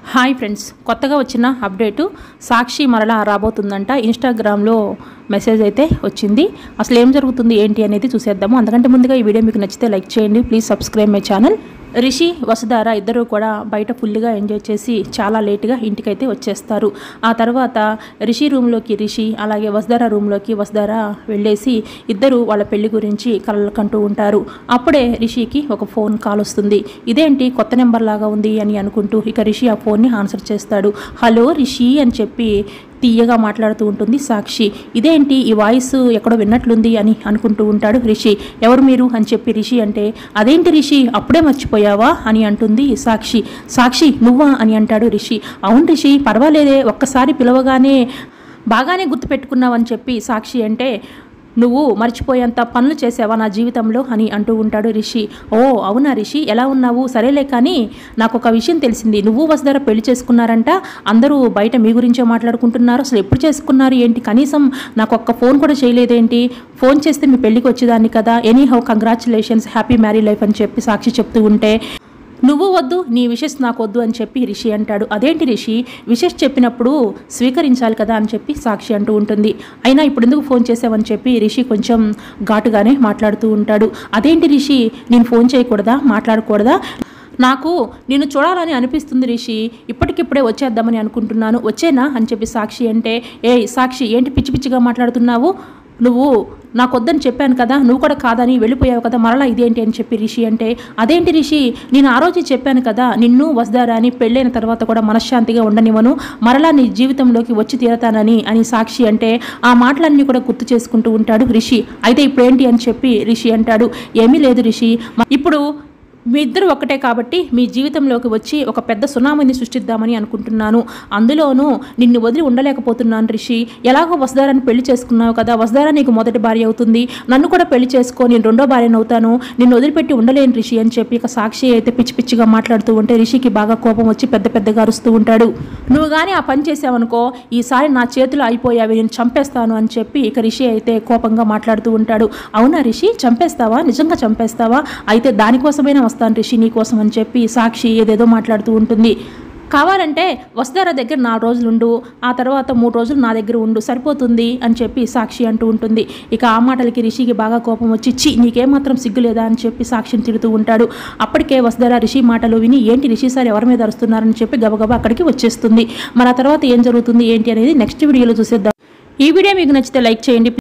hi friends కొత్తగా వచ్చిన update సాక్షి మరలా రాబోతుందంట ఇన్స్టాగ్రామ్లో మెసేజ్ అయితే వచ్చింది అసలు ఏం జరుగుతుంది ఏంటి అనేది చూసేద్దాము అంతకంటే ముందుగా ఈ వీడియో మీకు నచ్చితే లైక్ చేయండి please subscribe my channel Rishi Vasudhara ఇద్దరు కూడా బయట ఫుల్గా ఎంజాయ్ చేసి చాలా లేట్గా ఇంటికైతే వచ్చేస్తారు ఆ తర్వాత రిషి రూమ్లోకి రిషి అలాగే వసుధార రూమ్లోకి వసుధార వెళ్ళేసి ఇద్దరు వాళ్ళ పెళ్లి గురించి కలలు కంటూ ఉంటారు అప్పుడే రిషికి ఒక ఫోన్ కాల్ వస్తుంది ఇదేంటి కొత్త నెంబర్ లాగా ఉంది అని అనుకుంటూ ఇక రిషి ఆ ఫోన్ని ఆన్సర్ చేస్తాడు హలో రిషి అని చెప్పి తీయగా మాట్లాడుతూ ఉంటుంది సాక్షి ఇదేంటి ఈ వాయిస్ ఎక్కడో విన్నట్లుంది అని అనుకుంటూ ఉంటాడు రిషి ఎవరు మీరు అని చెప్పి రిషి అంటే అదేంటి రిషి అప్పుడే మర్చిపోయావా అని అంటుంది సాక్షి సాక్షి నువ్వా అని అంటాడు రిషి అవును రిషి పర్వాలేదే ఒక్కసారి పిలవగానే బాగానే గుర్తుపెట్టుకున్నావని చెప్పి సాక్షి అంటే నువ్వు మర్చిపోయేంత పనులు చేసావా నా జీవితంలో అని అంటూ ఉంటాడు రిషి ఓ అవునా రిషి ఎలా ఉన్నావు సరేలే కానీ నాకు ఒక విషయం తెలిసింది నువ్వు వసుధర పెళ్లి చేసుకున్నారంట అందరూ బయట మీ గురించే మాట్లాడుకుంటున్నారు అసలు ఎప్పుడు చేసుకున్నారు ఏంటి కనీసం నాకు ఒక్క ఫోన్ కూడా చేయలేదేంటి ఫోన్ చేస్తే మీ పెళ్ళికి వచ్చేదాన్ని కదా anyhow congratulations happy marry life అని చెప్పి సాక్షి చెప్తూ ఉంటే నువ్వు వద్దు నీ విషెస్ నాకు వద్దు అని చెప్పి రిషి అంటాడు అదేంటి రిషి విషెస్ చెప్పినప్పుడు స్వీకరించాలి కదా అని చెప్పి సాక్షి అంటూ ఉంటుంది అయినా ఇప్పుడు ఎందుకు ఫోన్ చేసావని చెప్పి రిషి కొంచెం ఘాటుగానే మాట్లాడుతూ ఉంటాడు అదేంటి రిషి నేను ఫోన్ చేయకూడదా మాట్లాడకూడదా నాకు నిన్ను చూడాలని అనిపిస్తుంది రిషి ఇప్పటికిప్పుడే వచ్చేద్దామని అనుకుంటున్నాను వచ్చేనా అని చెప్పి సాక్షి అంటే ఏ సాక్షి ఏంటి పిచ్చి పిచ్చిగా మాట్లాడుతున్నావు నువ్వు నాకు వద్దని చెప్పాను కదా నువ్వు కూడా కాదని వెళ్ళిపోయావు కదా మరలా ఇదేంటి అని చెప్పి రిషి అంటే అదేంటి రిషి నేను ఆ రోజు చెప్పాను కదా నిన్ను వస్తారా అని పెళ్ళైన తర్వాత కూడా మనశ్శాంతిగా ఉండనివ్వను మరలా నీ జీవితంలోకి వచ్చి తీరతానని అని సాక్షి అంటే ఆ మాటలన్నీ కూడా గుర్తు చేసుకుంటూ ఉంటాడు రిషి అయితే ఇప్పుడు ఏంటి అని చెప్పి రిషి అంటాడు ఏమీ లేదు రిషి మ- ఇప్పుడు మీ ఇద్దరు ఒక్కటే కాబట్టి మీ జీవితంలోకి వచ్చి ఒక పెద్ద సునామీని సృష్టిద్దామని అనుకుంటున్నాను అందులోనూ నిన్ను వదిలి ఉండలేకపోతున్నాను రిషి ఎలాగో వసుధారాన్ని పెళ్లి చేసుకున్నావు కదా వసుధార నీకు మొదటి భార్య అవుతుంది నన్ను కూడా పెళ్లి చేసుకో నేను రెండో భార్యను అవుతాను నిన్ను వదిలిపెట్టి ఉండలేను రిషి అని చెప్పి ఇక సాక్షి అయితే పిచ్చి పిచ్చిగా మాట్లాడుతూ ఉంటే రిషికి బాగా కోపం వచ్చి పెద్ద పెద్దగా అరుస్తూ ఉంటాడు నువ్వు కానీ ఆ పని చేసావనుకో ఈసారి నా చేతులు అయిపోయావి నేను చంపేస్తాను అని చెప్పి ఇక రిషి అయితే కోపంగా మాట్లాడుతూ ఉంటాడు అవునా రిషి చంపేస్తావా నిజంగా చంపేస్తావా అయితే దానికోసమైనా వస్తాను రిషి నీ కోసం అని చెప్పి సాక్షి ఏదేదో మాట్లాడుతూ ఉంటుంది కావాలంటే వస్తారా దగ్గర నాలుగు రోజులు ఉండు ఆ తర్వాత మూడు రోజులు నా దగ్గర ఉండు సరిపోతుంది అని చెప్పి సాక్షి అంటూ ఉంటుంది ఇక ఆ మాటలకి రిషికి బాగా కోపం వచ్చి చి నీకేమాత్రం సిగ్గు లేదా అని చెప్పి సాక్షిని తిడుతూ ఉంటాడు అప్పటికే వసుధర రిషి మాటలు విని ఏంటి రిషి సార్ ఎవరి మీద అరుస్తున్నారని చెప్పి గబగబా అక్కడికి వచ్చేస్తుంది మరి ఆ తర్వాత ఏం జరుగుతుంది ఏంటి అనేది నెక్స్ట్ వీడియోలో చూసేద్దాం ఈ వీడియో మీకు నచ్చితే లైక్ చేయండి